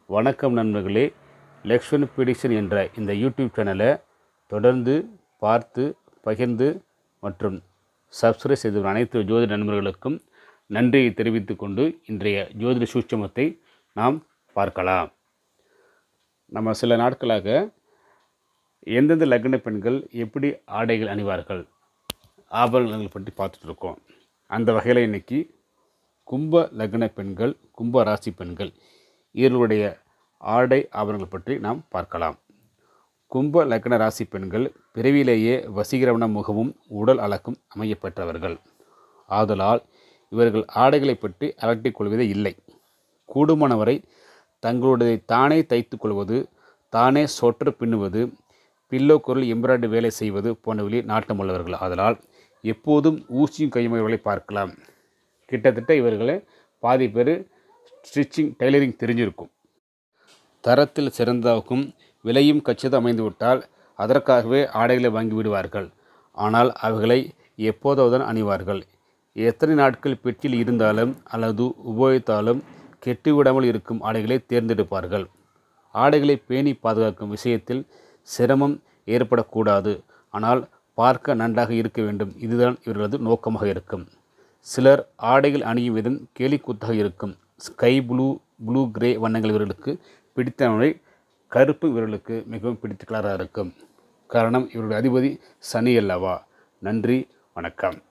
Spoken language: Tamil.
வணக்கம் நண்பர்களே லக்ஷ்மண் பிடிஷன் என்ற இந்த யூடியூப் சேனலை தொடர்ந்து பார்த்து பகிர்ந்து மற்றும் சப்ஸ்கிரைப் செய்து வரும் அனைத்து ஜோதிட நண்பர்களுக்கும் நன்றியை தெரிவித்துக் கொண்டு இன்றைய ஜோதிட சூட்சமத்தை நாம் பார்க்கலாம் நம்ம சில நாட்களாக எந்தெந்த லக்ன பெண்கள் எப்படி ஆடைகள் அணிவார்கள் ஆபரணங்கள் பற்றி பார்த்துட்டு இருக்கோம் அந்த வகையில் இன்னைக்கு கும்ப லக்ன பெண்கள் கும்ப ராசி பெண்கள் இவர்களுடைய ஆடை ஆபரணங்கள் பற்றி நாம் பார்க்கலாம் கும்ப லக்ன ராசி பெண்கள் பிறவியிலேயே வசீகரவன முகமும் உடல் அழகும் அமையப்பெற்றவர்கள் ஆதலால் இவர்கள் ஆடைகளை பற்றி அலட்டிக் கொள்வதே இல்லை கூடுமானவரை தங்களுடைய தானே தைத்துக் கொள்வது தானே சொற்று பின்னுவது பில்லோ குரல் எம்ப்ராய்டரி வேலை செய்வது போன்றவர்களில் நாட்டமுள்ளவர்கள் ஆதலால் எப்போதும் ஊசியும் கையுமைகளை பார்க்கலாம் கிட்டத்தட்ட இவர்களை பாதி பேர் ஸ்டிச்சிங் டெய்லரிங் தெரிஞ்சிருக்கும் தரத்தில் சிறந்தாகும் விலையும் கச்சிதம் அமைந்துவிட்டால் அதற்காகவே ஆடைகளை வாங்கி விடுவார்கள் ஆனால் அவைகளை எப்போதாவது அணிவார்கள் எத்தனை நாட்கள் பெட்டியில் இருந்தாலும் அல்லது உபயோகித்தாலும் கெட்டுவிடாமல் இருக்கும் ஆடைகளை தேர்ந்தெடுப்பார்கள் ஆடைகளை பேணி பாதுகாக்கும் விஷயத்தில் சிரமம் ஏற்படக்கூடாது ஆனால் பார்க்க நன்றாக இருக்க வேண்டும் இதுதான் இவர்களது நோக்கமாக இருக்கும் சிலர் ஆடைகள் அணியும் விதம் கேலிக்கூத்தாக இருக்கும் ஸ்கை ப்ளூ ப்ளூ கிரே வண்ணங்கள் இவர்களுக்கு பிடித்தவனை கருப்பு இவர்களுக்கு மிகவும் பிடித்த கலராக இருக்கும் காரணம் இவருடைய அதிபதி சனி அல்லவா நன்றி வணக்கம்